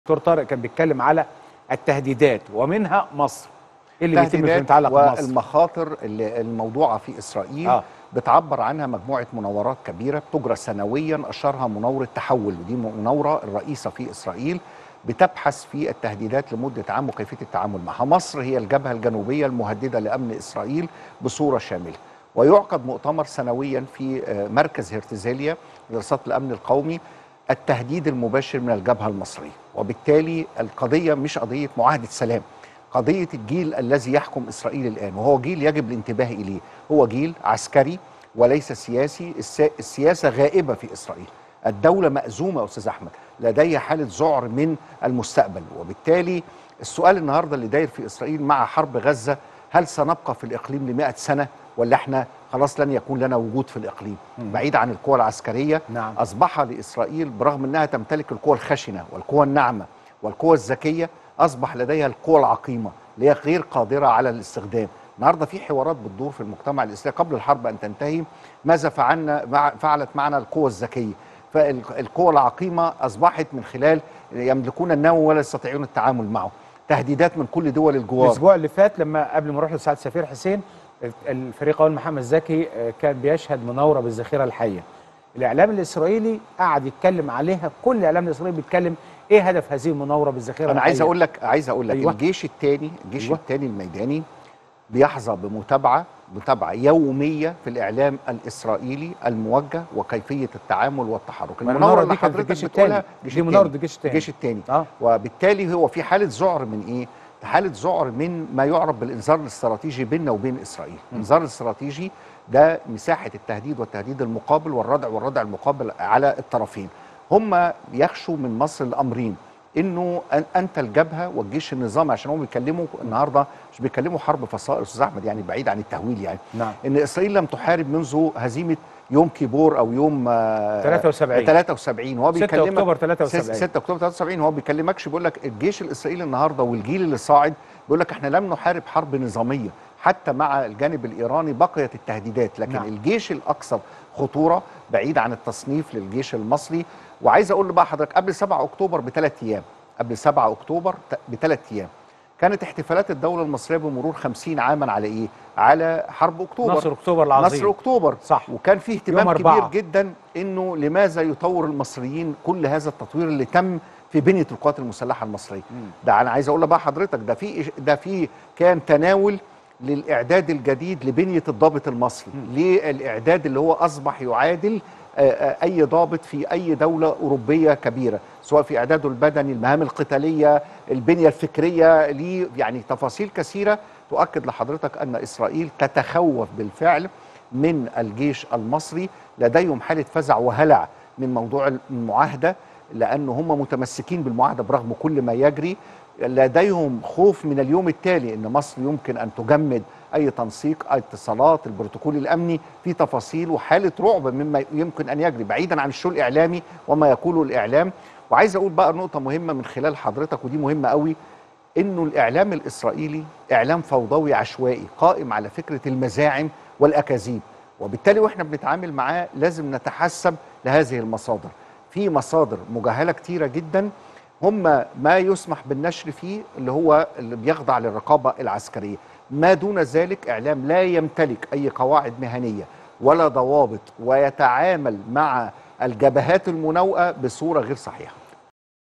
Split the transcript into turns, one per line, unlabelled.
دكتور طارق كان بيتكلم على التهديدات ومنها مصر ايه اللي بيتم فيما
التهديدات
يتعلق بمصر
والمخاطر اللي الموضوعه في اسرائيل
آه.
آه. بتعبر عنها مجموعه مناورات كبيره بتجرى سنويا اشهرها مناوره تحول ودي مناوره الرئيسه في اسرائيل بتبحث في التهديدات لمده عام وكيفيه التعامل معها. مصر هي الجبهه الجنوبيه المهدده لامن اسرائيل بصوره شامله. ويعقد مؤتمر سنويا في آه، مركز هرتزاليا لدراسات الامن القومي التهديد المباشر من الجبهه المصريه، وبالتالي القضيه مش قضيه معاهده سلام. قضيه الجيل الذي يحكم اسرائيل الان وهو جيل يجب الانتباه اليه، هو جيل عسكري وليس سياسي، الس- السياسه غائبه في اسرائيل. الدوله مأزومه يا استاذ احمد، لديها حاله ذعر من المستقبل، وبالتالي السؤال النهارده اللي داير في اسرائيل مع حرب غزه هل سنبقى في الاقليم ل 100 سنه ولا احنا خلاص لن يكون لنا وجود في الاقليم؟ بعيد عن القوى العسكريه
نعم.
اصبح لاسرائيل برغم انها تمتلك القوى الخشنه والقوى الناعمه والقوى الذكيه اصبح لديها القوى العقيمه اللي هي غير قادره على الاستخدام. النهارده في حوارات بتدور في المجتمع الاسرائيلي قبل الحرب ان تنتهي ماذا فعلنا مع فعلت معنا القوى الذكيه؟ فالقوى العقيمه اصبحت من خلال يملكون النووي ولا يستطيعون التعامل معه. تهديدات من كل دول الجوار
الاسبوع اللي فات لما قبل ما نروح لسعاده السفير حسين الفريق اول محمد زكي آه، كان بيشهد مناوره بالذخيره الحيه الاعلام الاسرائيلي قعد يتكلم عليها كل الاعلام الاسرائيلي بيتكلم ايه هدف هذه المناوره بالذخيره
انا عايز
الحية؟
اقول لك عايز اقول لك
أيوة.
أيوة. الجيش الثاني الجيش
أيوة.
أيوة. الثاني الميداني بيحظى بمتابعه متابعه يوميه في الاعلام الاسرائيلي الموجه وكيفيه التعامل والتحرك
ما المناورة دي
اللي
كانت في
حضرتك
الجيش
بتقولها
التاني.
الجيش
دي مناورة
التاني.
الجيش التاني.
الجيش الثاني
آه.
وبالتالي هو في حاله ذعر من ايه حاله ذعر من ما يعرف بالانذار الاستراتيجي بيننا وبين اسرائيل الانذار الاستراتيجي ده مساحه التهديد والتهديد المقابل والردع والردع المقابل على الطرفين هم يخشوا من مصر الامرين انه أن انت الجبهه والجيش النظامي عشان هم بيتكلموا النهارده مش بيتكلموا حرب فصائل استاذ احمد يعني بعيد عن التهويل يعني
نعم.
ان اسرائيل لم تحارب منذ هزيمه يوم كيبور او يوم آه،
73.
73 وهو
6
بيكلمك
أكتوبر 73.
6 اكتوبر 73 هو بيكلمكش بيقول لك الجيش الاسرائيلي النهارده والجيل اللي صاعد بيقول لك احنا لم نحارب حرب نظاميه حتى مع الجانب الايراني بقيت التهديدات لكن
نعم.
نعم. الجيش الاكثر خطوره بعيد عن التصنيف للجيش المصري وعايز اقول بقى حضرتك قبل 7 اكتوبر بثلاث ايام قبل 7 اكتوبر بثلاث ايام كانت احتفالات الدوله المصريه بمرور 50 عاما على ايه؟ على حرب اكتوبر
نصر أكتوبر العظيم.
نصر اكتوبر
صح.
وكان في اهتمام
يوم
كبير
أربعة.
جدا انه لماذا يطور المصريين كل هذا التطوير اللي تم في بنيه القوات المسلحه المصريه ده انا عايز اقول بقى حضرتك ده في ده في كان تناول للاعداد الجديد لبنيه الضابط المصري للاعداد اللي هو اصبح يعادل آه، آه، اي ضابط في اي دوله اوروبيه كبيره سواء في اعداده البدني المهام القتاليه البنيه الفكريه ليه يعني تفاصيل كثيره تؤكد لحضرتك ان اسرائيل تتخوف بالفعل من الجيش المصري لديهم حاله فزع وهلع من موضوع المعاهده لان هم متمسكين بالمعاهده برغم كل ما يجري لديهم خوف من اليوم التالي ان مصر يمكن ان تجمد اي تنسيق اي اتصالات البروتوكول الامني في تفاصيل وحاله رعب مما يمكن ان يجري بعيدا عن الشو الاعلامي وما يقوله الاعلام وعايز اقول بقى نقطه مهمه من خلال حضرتك ودي مهمه قوي انه الاعلام الاسرائيلي اعلام فوضوي عشوائي قائم على فكره المزاعم والاكاذيب وبالتالي واحنا بنتعامل معاه لازم نتحسب لهذه المصادر في مصادر مجهله كتيره جدا هم ما يسمح بالنشر فيه اللي هو اللي بيخضع للرقابه العسكريه ما دون ذلك اعلام لا يمتلك اي قواعد مهنيه ولا ضوابط ويتعامل مع الجبهات المناوئه بصوره غير صحيحه